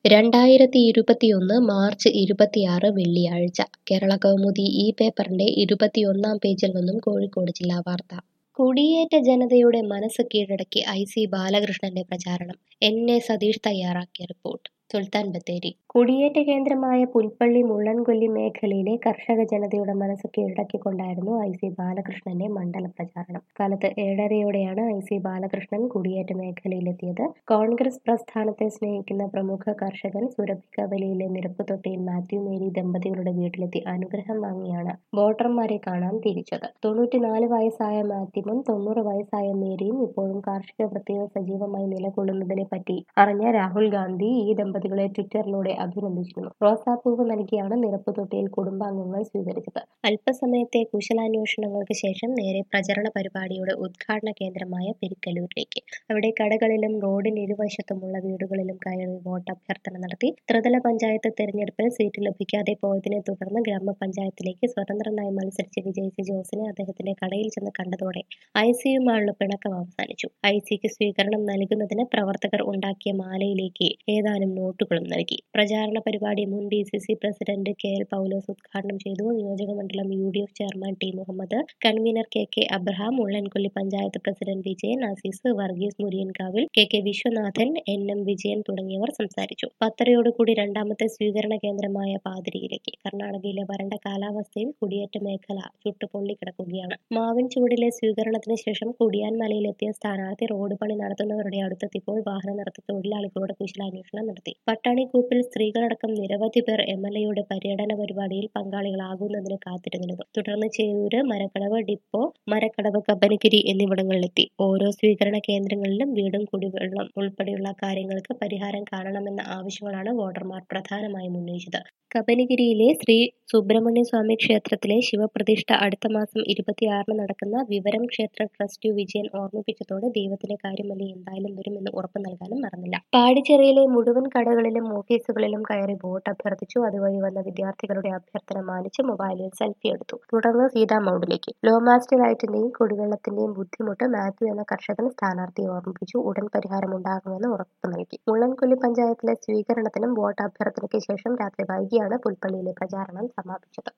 രണ്ടായിരത്തി ഇരുപത്തിയൊന്ന് മാർച്ച് ഇരുപത്തിയാറ് വെള്ളിയാഴ്ച കേരള കൗമുദി ഈ പേപ്പറിന്റെ ഇരുപത്തിയൊന്നാം പേജിൽ നിന്നും കോഴിക്കോട് ജില്ലാ വാർത്ത കുടിയേറ്റ ജനതയുടെ മനസ്സ് കീഴടക്കി ഐ സി ബാലകൃഷ്ണന്റെ പ്രചാരണം എൻ എ സതീഷ് തയ്യാറാക്കിയ റിപ്പോർട്ട് സുൽത്താൻ ബത്തേരി കുടിയേറ്റ കേന്ദ്രമായ പുൽപ്പള്ളി മുള്ളൻകൊല്ലി മേഖലയിലെ കർഷക ജനതയുടെ മനസ്സ് കീഴടക്കിക്കൊണ്ടായിരുന്നു ഐ സി ബാലകൃഷ്ണന്റെ മണ്ഡല പ്രചാരണം കാലത്ത് ഏഴരയോടെയാണ് ഐ സി ബാലകൃഷ്ണൻ കുടിയേറ്റ മേഖലയിലെത്തിയത് കോൺഗ്രസ് പ്രസ്ഥാനത്തെ സ്നേഹിക്കുന്ന പ്രമുഖ കർഷകൻ സുരഭിക്കവലിയിലെ നിരപ്പ് തൊട്ടിയിൽ മാത്യു മേരി ദമ്പതികളുടെ വീട്ടിലെത്തി അനുഗ്രഹം വാങ്ങിയാണ് വോട്ടർമാരെ കാണാൻ തിരിച്ചത് തൊണ്ണൂറ്റിനാല് വയസ്സായ മാത്യുവും തൊണ്ണൂറ് വയസ്സായ മേരിയും ഇപ്പോഴും കാർഷിക വൃത്തിയിൽ സജീവമായി നിലകൊള്ളുന്നതിനെ പറ്റി അറിഞ്ഞ രാഹുൽ ഗാന്ധി ഈ ദമ്പതികളെ ട്വിറ്ററിലൂടെ അഭിനന്ദിച്ചിരുന്നു റോസാപ്പൂവ് നൽകിയാണ് നിരപ്പ് തൊട്ടിയിൽ കുടുംബാംഗങ്ങൾ സ്വീകരിച്ചത് അല്പസമയത്തെ കുശലാന്വേഷണങ്ങൾക്ക് ശേഷം നേരെ പ്രചരണ പരിപാടിയുടെ ഉദ്ഘാടന കേന്ദ്രമായ പെരിക്കലൂരിലേക്ക് അവിടെ കടകളിലും റോഡിന് ഇരുവശത്തുമുള്ള വീടുകളിലും കയറി വോട്ടഭ്യർത്ഥന നടത്തി ത്രിതല പഞ്ചായത്ത് തെരഞ്ഞെടുപ്പിൽ സീറ്റ് ലഭിക്കാതെ പോയതിനെ തുടർന്ന് ഗ്രാമപഞ്ചായത്തിലേക്ക് സ്വതന്ത്രനായി മത്സരിച്ച് വിജയിച്ച ജോസിനെ അദ്ദേഹത്തിന്റെ കടയിൽ ചെന്ന് കണ്ടതോടെ ഐ സിയുമായുള്ള പിണക്കം അവസാനിച്ചു ഐ സിക്ക് സ്വീകരണം നൽകുന്നതിന് പ്രവർത്തകർ ഉണ്ടാക്കിയ മാലയിലേക്ക് ഏതാനും നോട്ടുകളും നൽകി പ്രചാരണ പരിപാടി മുൻ D C C president K L Paulose ഉദ്ഘാടനം ചെയ്തു നിയോജകമണ്ഡലം U D F chairman T Muhammad convener K K Abraham Ullankolli panchayat president Vijayan Azeez Varghese Muriyankavil K K Viswanathan N M Vijayan തുടങ്ങിയവർ സംസാരിച്ചു പത്തരയോടുകൂടി രണ്ടാമത്തെ സ്വീകരണ കേന്ദ്രമായ പാതിരിയിലേക്ക് കർണാടകയിലെ വരണ്ട കാലാവസ്ഥയിൽ കുടിയേറ്റ മേഖല ചുട്ടുപൊള്ളിക്കിടക്കുകയാണ് മാവിൻ ചൂടിലെ സ്വീകരണത്തിന് ശേഷം കുടിയാൻമലയിലെത്തിയ സ്ഥാനാർത്ഥി റോഡ് പണി നടത്തുന്നവരുടെ അടുത്തെത്തിയപ്പോൾ വാഹന നിർത്തി തൊഴിലാളികളോട് കുശലാന്വേഷണം നടത്തി പട്ടാണിക്കൂപ്പിൽ സ്ത്രീകളടക്കം നിരവധി പേർ എം എൽ എയുടെ പര്യടന പരിപാടിയിൽ പങ്കാളികളാകുന്നതിന് കാത്തിരുന്നിരുന്നു തുടർന്ന് ചേരൂര് മരക്കടവ് ഡിപ്പോ മരക്കടവ് കബനിഗിരി എന്നിവിടങ്ങളിലെത്തി ഓരോ സ്വീകരണ കേന്ദ്രങ്ങളിലും വീടും കുടിവെള്ളം ഉൾപ്പെടെയുള്ള കാര്യങ്ങൾക്ക് പരിഹാരം കാണണമെന്ന ആവശ്യങ്ങളാണ് വോട്ടർമാർ പ്രധാനമായും ഉന്നയിച്ചത് കബനിഗിരിയിലെ ശ്രീ സുബ്രഹ്മണ്യ സ്വാമി ക്ഷേത്രത്തിലെ ശിവപ്രതിഷ്ഠ അടുത്ത മാസം ഇരുപത്തിയാറിന് നടക്കുന്ന വിവരം ക്ഷേത്ര ട്രസ്റ്റ് വിജയൻ ഓർമ്മിപ്പിച്ചതോടെ ദൈവത്തിന്റെ കാര്യമല്ലേ എന്തായാലും വരുമെന്ന് ഉറപ്പു നൽകാനും മറന്നില്ല പാടിച്ചെറിയിലെ മുഴുവൻ കടകളിലും ഓഫീസുകളിലും കയറി വോട്ട് അഭ്യർത്ഥിച്ചു അതുവഴി വന്ന വിദ്യാർത്ഥികളുടെ അഭ്യർത്ഥന മാനിച്ച് മൊബൈലിൽ സെൽഫി എടുത്തു തുടർന്ന് സീതാ മൗണ്ടിലേക്ക് ലോ മാസ്റ്റ് ലൈറ്റിന്റെയും കുടിവെള്ളത്തിന്റെയും ബുദ്ധിമുട്ട് മാത്യു എന്ന കർഷകൻ സ്ഥാനാർത്ഥിയെ ഓർമ്മിപ്പിച്ചു ഉടൻ പരിഹാരമുണ്ടാകുമെന്ന് ഉറപ്പു നൽകി മുള്ളൻകൊല്ലി പഞ്ചായത്തിലെ സ്വീകരണത്തിനും വോട്ട് അഭ്യർത്ഥനയ്ക്ക് ശേഷം രാത്രി വൈകിയാണ് പുൽപ്പള്ളിയിലെ പ്രചാരണം സമാപിച്ചത്